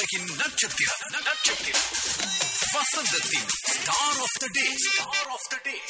உலகின் நட்சத்திரம் நட்சத்திரம் வசந்தத்தின் star of the day star of the day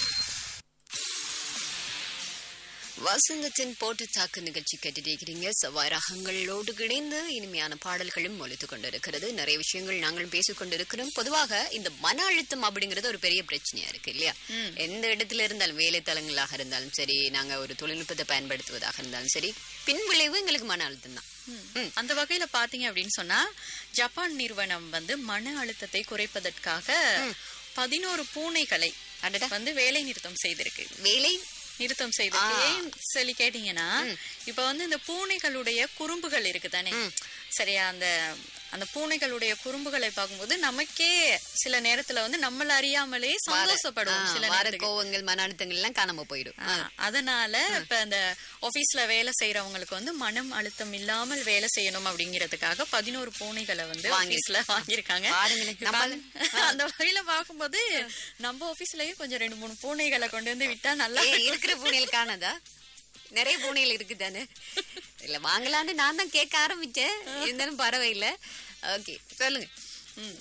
வசந்தத்தின் போட்டு தாக்கு நிகழ்ச்சி கேட்டுட்டீங்க செவ்வாய் ராகங்களோடு இணைந்து இனிமையான பாடல்களும் ஒழித்து கொண்டிருக்கிறது நிறைய விஷயங்கள் நாங்கள் பேசிக் கொண்டிருக்கிறோம் பொதுவாக இந்த மன அழுத்தம் அப்படிங்கிறது ஒரு பெரிய பிரச்சனையா இருக்கு இல்லையா எந்த இடத்துல இருந்தாலும் வேலை தலங்களாக இருந்தாலும் சரி நாங்க ஒரு தொழில்நுட்பத்தை பயன்படுத்துவதாக இருந்தாலும் சரி பின் விளைவு எங்களுக்கு மன அழுத்தம் தான் ம். அந்த வகையில பாத்தீங்க அப்படின்னு சொன்னா ஜப்பான் நிறுவனம் வந்து மன அழுத்தத்தை குறைப்பதற்காக பதினோரு பூனைகளை அடடா. வந்து வேலை நிறுத்தம் செய்திருக்கு வேலை நிறுத்தம் செய்திருக்கு ஏன் சொல்லி கேட்டீங்கன்னா இப்ப வந்து இந்த பூனைகளுடைய குறும்புகள் இருக்கு தானே சரியா அந்த அந்த பூனைகளுடைய குறும்புகளை பார்க்கும்போது நமக்கே சில நேரத்துல வந்து நம்மள அறியாமலே சந்தோஷப்படுவோம் சில வார நேரத்துக்கு கோவங்கள் மன அழுத்தங்கள் எல்லாம் காணாம போயிடும் ஆ, அதனால இப்ப இந்த ஆபீஸ்ல வேலை செய்யறவங்களுக்கு வந்து மனம் அழுத்தம் இல்லாமல் வேலை செய்யணும் அப்படிங்கறதுக்காக பதினோரு பூனைகளை வந்து ஆபீஸ்ல வாங்கியிருக்காங்க பாருங்களேன், இப்ப அந்த- அந்த வகையில பாக்கும்போது நம்ம ஆபீஸ்லயும் கொஞ்சம் ரெண்டு மூணு பூனைகளை கொண்டு வந்து விட்டா நல்லா ஏய், இருக்கிற பூனைகள் காணாதா நிறைய பூனைகள் இருக்குதானே இல்ல வாங்கலான்னு நான் தான் கேட்க ஆரம்பிச்சேன் இருந்தாலும் பரவாயில்ல ஓகே சொல்லுங்க ம்.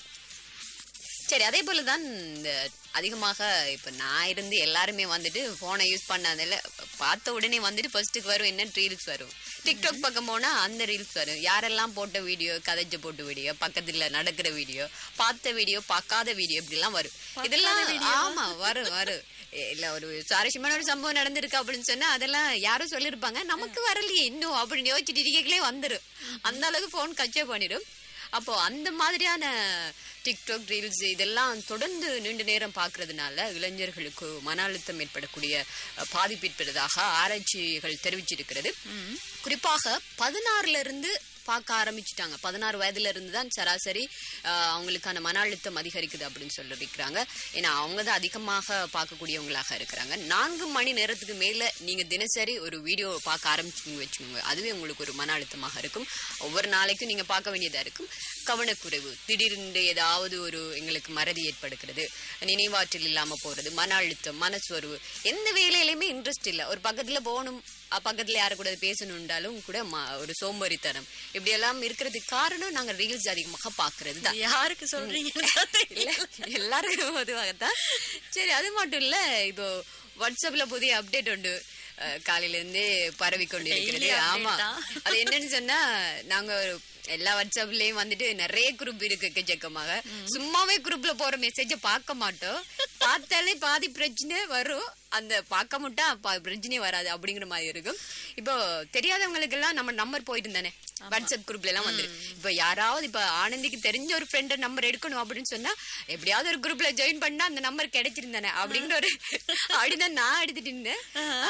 சரி அதே போலதான் இந்த அதிகமாக இப்ப நான் இருந்து எல்லாருமே வந்துட்டு போனை யூஸ் பண்ணாதல பார்த்த உடனே வந்துட்டு ஃபர்ஸ்ட்டுக்கு வரும் என்ன ரீல்ஸ் வரும் டிக்டாக் பக்கம் போனா அந்த ரீல்ஸ் வரும் யாரெல்லாம் போட்ட வீடியோ கதைச்சு போட்ட வீடியோ பக்கத்துல நடக்கிற வீடியோ பார்த்த வீடியோ பார்க்காத வீடியோ இப்படி எல்லாம் வரும் இதெல்லாம் ஆமா வரும் வரும் இல்ல ஒரு சுவாரஸ்யமான ஒரு சம்பவம் நடந்திருக்கு அப்படின்னு சொன்னா அதெல்லாம் யாரும் சொல்லிருப்பாங்க நமக்கு வரலையே இன்னும் அப்படின்னு யோசிச்சுட்டு இருக்கே வந்துரும் அந்த அளவுக்கு போன் கச்சே பண்ணிடும் அப்போ அந்த மாதிரியான டிக்டாக் ரீல்ஸ் இதெல்லாம் தொடர்ந்து நீண்ட நேரம் பார்க்கறதுனால இளைஞர்களுக்கு மன அழுத்தம் ஏற்படக்கூடிய அஹ், பாதிப்பு ஏற்படுவதாக ஆராய்ச்சிகள் தெரிவிச்சிருக்கிறது குறிப்பாக பதினாறுல இருந்து பார்க்க ஆரம்பிச்சுட்டாங்க பதினாறு வயதுல இருந்து தான் சராசரி அஹ், அவங்களுக்கான மன அழுத்தம் அதிகரிக்குது அப்படின்னு சொல்லியிருக்கிறாங்க ஏன்னா அவங்க தான் அதிகமாக பார்க்கக்கூடியவங்களாக இருக்கிறாங்க நான்கு மணி நேரத்துக்கு மேல நீங்க தினசரி ஒரு வீடியோ பார்க்க ஆரம்பிச்சிங்க வச்சுக்கோங்க அதுவே உங்களுக்கு ஒரு மன அழுத்தமாக இருக்கும் ஒவ்வொரு நாளைக்கும் நீங்க பார்க்க வேண்டியதா இருக்கும் கவனக்குறைவு திடீர்னு ஏதாவது ஒரு எங்களுக்கு மறதி ஏற்படுகிறது நினைவாற்றல் இல்லாம போறது மன அழுத்தம் மனசோர்வு எந்த வேலையிலுமே இன்ட்ரெஸ்ட் இல்ல ஒரு பக்கத்துல போகணும் அஹ் பக்கத்துல யாரு கூட பேசணும்னாலும் கூட ம- ஒரு சோம்பேறித்தனம் இப்படி எல்லாம் இருக்கிறதுக்கு காரணம் நாங்க ரீல்ஸ் அதிகமாக பாக்குறது தான் யாருக்கு சொல்றீங்க இல்ல எல்லாருக்கும் பொதுவாகத்தான் சரி அது மட்டும் இல்ல இப்போ வாட்ஸ்அப்ல புதிய அப்டேட் உண்டு அஹ், காலையில இருந்து பரவி கொண்டிருக்கிறது Daily update ஆமா தான். அது என்னன்னு சொன்னா நாங்க ஒரு எல்லா வாட்ஸ்அப்லயும் வந்துட்டு நிறைய குரூப் இருக்கு எக்கச்சக்கமாக சும்மாவே குரூப்ல போற மெசேஜ பார்க்க மாட்டோம் பார்த்தாலே பாதி பிரச்சனை வரும் அந்த பார்க்க மாட்டா ப- பிரச்சனையே வராது அப்படிங்கிற மாதிரி இருக்கும் இப்போ தெரியாதவங்களுக்கு எல்லாம் நம்ம நம்பர் போயிட்டு தானே வாட்ஸ்அப் குரூப்ல எல்லாம் வந்துரு இப்போ யாராவது இப்ப ஆனந்திக்கு தெரிஞ்ச ஒரு ஃப்ரெண்ட் நம்பர் எடுக்கணும் அப்படின்னு சொன்னா எப்படியாவது ஒரு குரூப்ல ஜாயின் பண்ணா அந்த நம்பர் கிடைச்சிருந்தானே அப்படிங்கிற ஒரு அப்படிதான் நான் எடுத்துட்டு இருந்தேன்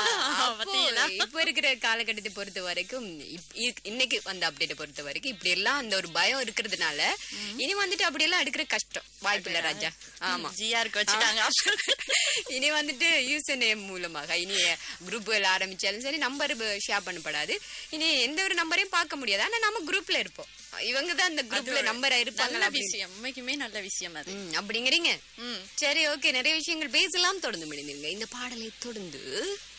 அப்போ இப்ப இருக்கிற காலகட்டத்தை பொறுத்த வரைக்கும் இப்- இ- இன்னைக்கு வந்த அப்டேட்டை பொறுத்த வரைக்கும் இப்படி எல்லாம் அந்த ஒரு பயம் இருக்கிறதுனால இனி வந்துட்டு அப்படி எல்லாம் எடுக்கிற கஷ்டம் வாய்ப்பு இல்ல ராஜா ஆமா ஜிஆருக்கு வச்சுட்டாங்க இனி வந்துட்டு யூசர் நேம் மூலமாக இனி குரூப்புகள் ஆரம்பிச்சாலும் சரி நம்பர் ஷேர் பண்ணப்படாது இனி எந்த ஒரு நம்பரையும் பார்க்க முடியாது ஆனா நம்ம குரூப்ல இருப்போம் இவங்க தான் அந்த குரூப்ல நம்பர் இருப்பாங்க நல்ல விஷயம் உண்மைக்குமே நல்ல விஷயம் அது ம், அப்படிங்கிறீங்க ம். சரி ஓகே நிறைய விஷயங்கள் பேசலாம் தொடர்ந்து முடிந்திருங்க இந்த பாடலை தொடர்ந்து